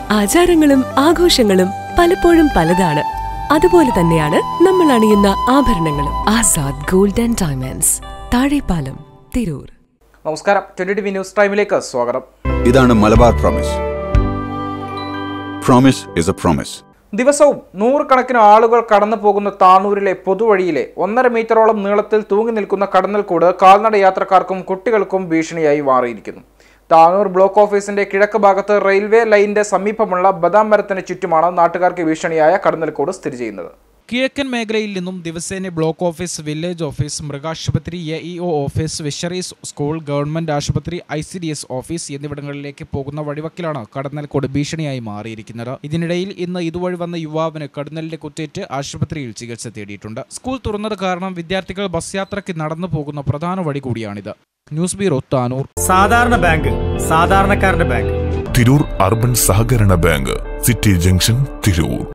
ആചാരങ്ങളും ആഘോഷങ്ങളും പലപ്പോഴും പലതാണ് അതുപോലെ തന്നെയാണ് നമ്മൾ അണിയുന്ന ആഭരണങ്ങളും Azad gold and diamonds Thazhepalam Tirur നമസ്കാരം ട്വന്റി ടി വി ന്യൂസ് ടൈമിലേക്ക് സ്വാഗതം ഇതാണ് Malabar promise promise is a promise ദിവസവും നൂറുകണക്കിന് ആളുകൾ കടന്നു പോകുന്ന താനൂരിലെ പൊതുവഴിയിലെ ഒന്നര മീറ്ററോളം നീളത്തിൽ തൂങ്ങി നിൽക്കുന്ന കടന്നൽക്കൂട് കാൽനട യാത്രക്കാർക്കും കുട്ടികൾക്കും ഭീഷണിയായി മാറിയിരിക്കുന്നു താനൂർ ബ്ലോക്ക് ഓഫീസിന്റെ കിഴക്ക് ഭാഗത്ത് റെയിൽവേ ലൈനിന്റെ സമീപമുള്ള ബദാം മരത്തിന് ചുറ്റുമാണ് നാട്ടുകാർക്ക് ഭീഷണിയായ കടന്നൽക്കൂട് സ്ഥിതി ചെയ്യുന്നത് കിഴക്കൻ മേഖലയിൽ നിന്നും ദിവസേന ബ്ലോക്ക് ഓഫീസ് വില്ലേജ് ഓഫീസ് മൃഗാശുപത്രി A E O office fisheries school government ആശുപത്രി I C D S office എന്നിവിടങ്ങളിലേക്ക് പോകുന്ന വഴിവക്കിലാണ് കടന്നൽക്കോട് ഭീഷണിയായി മാറിയിരിക്കുന്നത് ഇതിനിടയിൽ ഇന്ന് ഇതുവഴി വന്ന യുവാവിന് കടന്നലിന്റെ കുത്തേറ്റ് ആശുപത്രിയിൽ ചികിത്സ തേടിയിട്ടുണ്ട് സ്കൂൾ തുറന്നത് കാരണം വിദ്യാർത്ഥികൾ ബസ് യാത്രയ്ക്ക് നടന്നു പോകുന്ന പ്രധാന വഴി കൂടിയാണിത് ന്യൂസ് ബ്യൂറോ താനൂർ സാധാരണ ബാങ്ക് സാധാരണക്കാരന്റെ ബാങ്ക് തിരൂർ അർബൻ സഹകരണ ബാങ്ക് സിറ്റി ജംഗ്ഷൻ തിരൂർ